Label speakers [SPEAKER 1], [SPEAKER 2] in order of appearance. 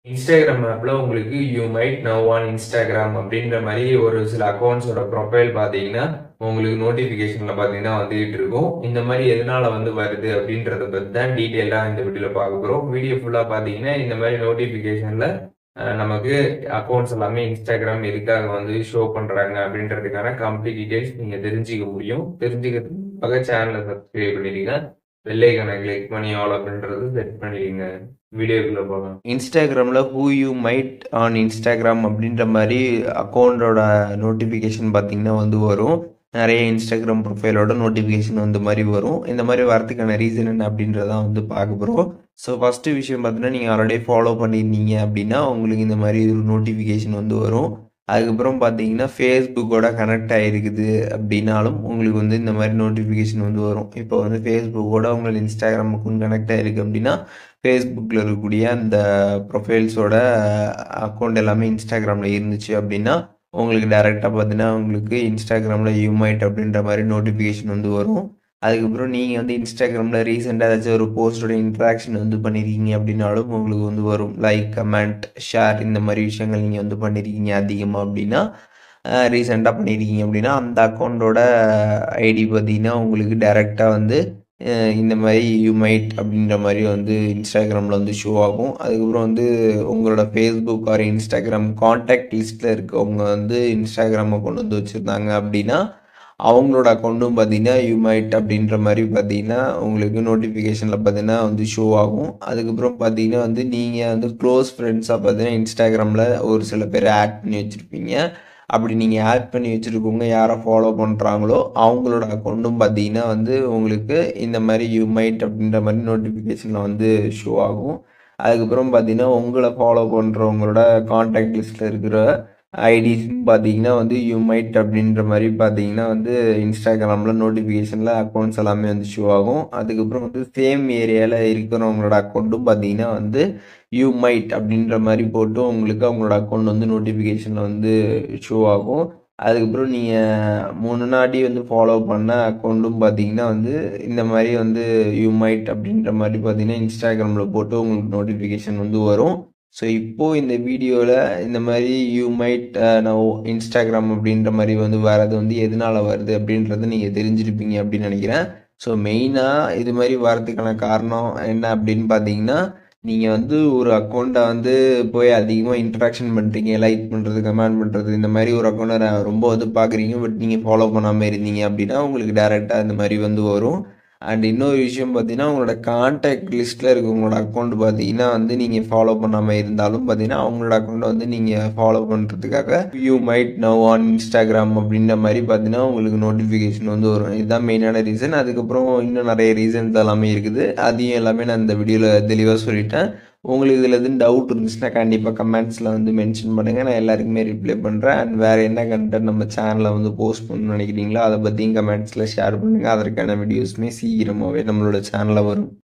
[SPEAKER 1] Instagram ஆப்ல உங்களுக்கு you might now on Instagram அப்படின்ற மாதிரி ஒரு சில அக்கௌண்ட்ஸோட ப்ரொஃபைல் பார்த்தீங்கன்னா உங்களுக்கு நோட்டிஃபிகேஷன்ல பார்த்தீங்கன்னா வந்துகிட்டு இருக்கும் இந்த மாதிரி எதனால வந்து வருது அப்படின்றத பற்றி தான் டீட்டெயிலாக இந்த வீடியோவில் பார்க்க போகிறோம் வீடியோ ஃபுல்லாக பார்த்தீங்கன்னா இந்த மாதிரி நோட்டிஃபிகேஷனில் நமக்கு அக்கௌண்ட்ஸ் எல்லாமே இன்ஸ்டாகிராம் எதுக்காக வந்து ஷோ பண்ணுறாங்க அப்படின்றதுக்கான கம்ப்ளீட் டீட்டெயில்ஸ் நீங்கள் தெரிஞ்சுக்க முடியும் தெரிஞ்சுக்கிறதுக்காக சேனலை சப்ஸ்கிரைப் பண்ணிடுங்க வெள்ளைக்கான கிளிக் பண்ணி ஆல் அப்படின்றது செட் பண்ணிடுங்க வீடியோக்குள்ள போகலாம் இன்ஸ்டாகிராமில் who you might on Instagram அப்படின்ற மாதிரி அக்கௌண்டோட நோட்டிஃபிகேஷன் பார்த்தீங்கன்னா வந்து வரும் நிறைய இன்ஸ்டாகிராம் ப்ரொஃபைலோட நோட்டிஃபிகேஷன் வந்து மாதிரி வரும் இந்த மாதிரி வரதுக்கான ரீசன் என்ன அப்படின்றதான் வந்து பார்க்க போகிறோம் ஸோ ஃபஸ்ட்டு விஷயம் பார்த்தீங்கன்னா நீங்கள் ஆல்ரெடி ஃபாலோ பண்ணியிருந்தீங்க அப்படின்னா உங்களுக்கு இந்த மாதிரி ஒரு நோட்டிஃபிகேஷன் வந்து வரும் அதுக்கப்புறம் பார்த்தீங்கன்னா ஃபேஸ்புக்கோட கனெக்ட் ஆகிருக்குது அப்படின்னாலும் உங்களுக்கு வந்து இந்த மாதிரி நோட்டிஃபிகேஷன் வந்து வரும் இப்போ வந்து ஃபேஸ்புக்கோட உங்களுக்கு இன்ஸ்டாகிராம் அக்கௌண்ட் கனெக்ட் ஆகிருக்கு அப்படின்னா ஃபேஸ்புக்கில் இருக்கக்கூடிய அந்த ப்ரொஃபைல்ஸோட அக்கௌண்ட் எல்லாமே இன்ஸ்டாகிராமில் இருந்துச்சு அப்படின்னா உங்களுக்கு டேரெக்டாக பார்த்தீங்கன்னா உங்களுக்கு இன்ஸ்டாகிராமில் யூமைட் அப்படின்ற மாதிரி நோட்டிஃபிகேஷன் வந்து வரும் அதுக்கப்புறம் நீங்கள் வந்து இன்ஸ்டாகிராமில் ரீசெண்டாக ஏதாச்சும் ஒரு போஸ்டோட இன்ட்ராக்ஷன் வந்து பண்ணியிருக்கீங்க அப்படின்னாலும் உங்களுக்கு வந்து வரும் லைக் கமெண்ட் ஷேர் இந்த மாதிரி விஷயங்கள் நீங்கள் வந்து பண்ணியிருக்கீங்க அதிகமாக அப்படின்னா ரீசெண்டாக பண்ணியிருக்கீங்க அப்படின்னா அந்த அக்கௌண்ட்டோட ஐடி பார்த்தீங்கன்னா உங்களுக்கு டைரெக்டாக வந்து இந்த மாதிரி யூமைட் அப்படின்ற மாதிரி வந்து இன்ஸ்டாகிராமில் வந்து ஷோ ஆகும் அதுக்கப்புறம் வந்து உங்களோட ஃபேஸ்புக் ஆர் இன்ஸ்டாகிராம் காண்டாக்ட் லிஸ்ட்டில் இருக்கவங்க வந்து இன்ஸ்டாகிராம் அக்கௌண்ட் வந்து வச்சுருந்தாங்க அப்படின்னா அவங்களோட அக்கௌண்ட்டும் பார்த்தீங்கன்னா யூமைட் அப்படின்ற மாதிரி பார்த்தீங்கன்னா உங்களுக்கு நோட்டிஃபிகேஷனில் பார்த்தீங்கன்னா வந்து ஷோ ஆகும் அதுக்கப்புறம் பார்த்தீங்கன்னா வந்து நீங்கள் வந்து க்ளோஸ் ஃப்ரெண்ட்ஸாக பார்த்தீங்கன்னா இன்ஸ்டாகிராமில் ஒரு சில பேர் ஆட் பண்ணி வச்சுருப்பீங்க அப்படி நீங்கள் ஆட் பண்ணி வச்சுருக்கவங்க யாரை ஃபாலோ பண்ணுறாங்களோ அவங்களோட அக்கௌண்ட்டும் பார்த்தீங்கன்னா வந்து உங்களுக்கு இந்த மாதிரி யூமைட் அப்படின்ற மாதிரி நோட்டிஃபிகேஷனில் வந்து ஷோ ஆகும் அதுக்கப்புறம் பார்த்தீங்கன்னா உங்களை ஃபாலோ பண்ணுறவங்களோட காண்டாக்ட் லிஸ்ட்டில் இருக்கிற ஐடிஸ் பார்த்தீங்கன்னா வந்து யூமைட் அப்படின்ற மாதிரி பார்த்தீங்கன்னா வந்து இன்ஸ்டாகிராமில் நோட்டிஃபிகேஷனில் அக்கௌண்ட்ஸ் எல்லாமே வந்து ஷோ ஆகும் அதுக்கப்புறம் வந்து சேம் ஏரியாவில் இருக்கிறவங்களோட அக்கௌண்ட்டும் பார்த்தீங்கன்னா வந்து யூமைட் அப்படின்ற மாதிரி போட்டு உங்களுக்கு அவங்களோட அக்கௌண்ட் வந்து நோட்டிஃபிகேஷனில் வந்து ஷோ ஆகும் அதுக்கப்புறம் நீங்கள் முன்னாடி வந்து ஃபாலோ பண்ண அக்கௌண்ட்டும் பார்த்தீங்கன்னா வந்து இந்த மாதிரி வந்து யூமைட் அப்படின்ற மாதிரி பார்த்தீங்கன்னா இன்ஸ்டாகிராமில் போட்டு உங்களுக்கு நோட்டிஃபிகேஷன் வந்து வரும் ஸோ இப்போது இந்த வீடியோவில் இந்த மாதிரி யூ மைட் நான் இன்ஸ்டாகிராம் அப்படின்ற மாதிரி வந்து வரது வந்து எதனால் வருது அப்படின்றத நீங்கள் தெரிஞ்சிருப்பீங்க அப்படின்னு நினைக்கிறேன் ஸோ மெயினாக இது மாதிரி வரதுக்கான காரணம் என்ன அப்படின்னு பார்த்தீங்கன்னா நீங்கள் வந்து ஒரு அக்கௌண்ட்டை வந்து போய் அதிகமாக இன்ட்ராக்ஷன் பண்ணுறீங்க லைக் பண்ணுறது கமெண்ட் பண்ணுறது இந்த மாதிரி ஒரு அக்கௌண்ட்டை ரொம்ப வந்து பார்க்குறீங்க பட் நீங்கள் ஃபாலோ பண்ணாமல் இருந்தீங்க அப்படின்னா உங்களுக்கு டேரெக்டாக இந்த மாதிரி வந்து வரும் அண்ட் இன்னொரு விஷயம் பார்த்தீங்கன்னா உங்களோட கான்டாக்ட் லிஸ்ட்டில் இருக்க உங்களோட அக்கௌண்ட் பார்த்தீங்கன்னா வந்து நீங்கள் ஃபாலோ பண்ணாமல் இருந்தாலும் பார்த்தீங்கன்னா அவங்களோட அக்கௌண்ட்டை வந்து நீங்கள் ஃபாலோ பண்ணுறதுக்காக you might now on Instagram அப்படின்ற மாதிரி பார்த்தீங்கன்னா உங்களுக்கு நோட்டிஃபிகேஷன் வந்து வரும் இதுதான் மெயினான ரீசன் அதுக்கப்புறம் இன்னும் நிறைய ரீசன்ஸ் எல்லாமே இருக்குது அதையும் எல்லாமே நான் இந்த வீடியோவில் தெளிவாக சொல்லிட்டேன் உங்களுக்கு இதில் எதுவும் டவுட் இருந்துச்சுன்னா கண்டிப்பாக கமெண்ட்ஸில் வந்து மென்ஷன் பண்ணுங்கள் நான் எல்லாருக்குமே ரிப்ளை பண்ணுறேன் அண்ட் வேறு என்ன கண்டென்ட் நம்ம சேனலில் வந்து போஸ்ட் பண்ணணும்னு நினைக்கிறீங்களோ அதை பற்றியும் கமெண்ட்ஸில் ஷேர் பண்ணுங்கள் அதற்கான வீடியோஸுமே சீக்கிரமாகவே நம்மளோட சேனலில் வரும்